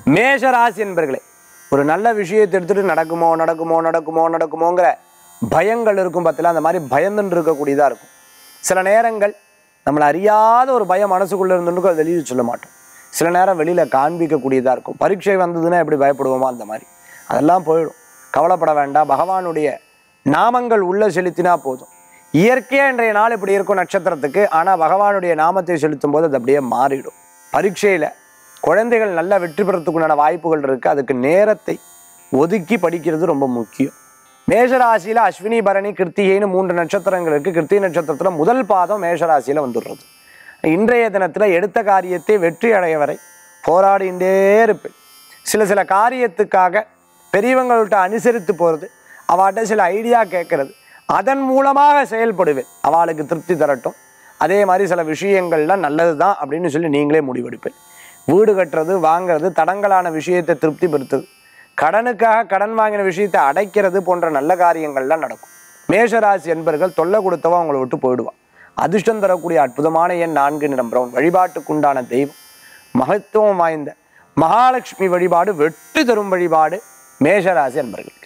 மேஷராசி என்பர்களே ஒரு நல்ல விஷயத்தை எடுத்துட்டு நடக்குமோ நடக்குமோ நடக்குமோ நடக்குமோங்கிற பயங்கள் இருக்கும் பார்த்தீங்களா அந்த மாதிரி பயந்துன்னு இருக்கக்கூடியதாக இருக்கும் சில நேரங்கள் நம்மளை அறியாத ஒரு பயம் மனசுக்குள்ளே இருந்துருக்கும் அதை வெளியே சொல்ல மாட்டோம் சில நேரம் வெளியில் காண்பிக்கக்கூடியதாக இருக்கும் பரீட்சை வந்ததுன்னா எப்படி பயப்படுவோமோ அந்த மாதிரி அதெல்லாம் போயிடும் கவலைப்பட வேண்டாம் பகவானுடைய நாமங்கள் உள்ள செலுத்தினா போதும் இயற்கையாக இன்றைய நாள் இப்படி இருக்கும் நட்சத்திரத்துக்கு ஆனால் பகவானுடைய நாமத்தை செலுத்தும் போது அது அப்படியே மாறிடும் பரீட்சையில் குழந்தைகள் நல்ல வெற்றி பெறத்துக்குண்டான வாய்ப்புகள் இருக்குது அதுக்கு நேரத்தை ஒதுக்கி படிக்கிறது ரொம்ப முக்கியம் மேஷராசியில் அஸ்வினி பரணி கிருத்திகைன்னு மூன்று நட்சத்திரங்கள் இருக்குது கிருத்திகை நட்சத்திரத்தில் முதல் பாதம் மேஷராசியில் வந்துடுறது இன்றைய தினத்தில் எடுத்த காரியத்தை வெற்றி அடைய வரை போராடிண்டே இருப்பேன் சில சில காரியத்துக்காக பெரியவங்கள்ட்ட அனுசரித்து போகிறது அவட்ட சில ஐடியா கேட்கறது அதன் மூலமாக செயல்படுவேன் அவளுக்கு திருப்தி தரட்டும் அதே மாதிரி சில விஷயங்கள்லாம் நல்லது தான் அப்படின்னு சொல்லி நீங்களே முடிவெடுப்பேன் வீடு கட்டுறது வாங்குறது தடங்கலான விஷயத்தை திருப்திப்படுத்துறது கடனுக்காக கடன் வாங்கின விஷயத்தை அடைக்கிறது போன்ற நல்ல காரியங்கள்லாம் நடக்கும் மேஷராசி என்பர்கள் தொல்லை கொடுத்தவன் அவங்கள விட்டு போயிடுவான் அதிர்ஷ்டம் தரக்கூடிய அற்புதமான எண் நான்கு நிறம் பிரவுன் வழிபாட்டுக்குண்டான தெய்வம் மகத்துவம் வாய்ந்த மகாலட்சுமி வழிபாடு வெற்றி தரும் வழிபாடு மேஷராசி என்பர்களுக்கு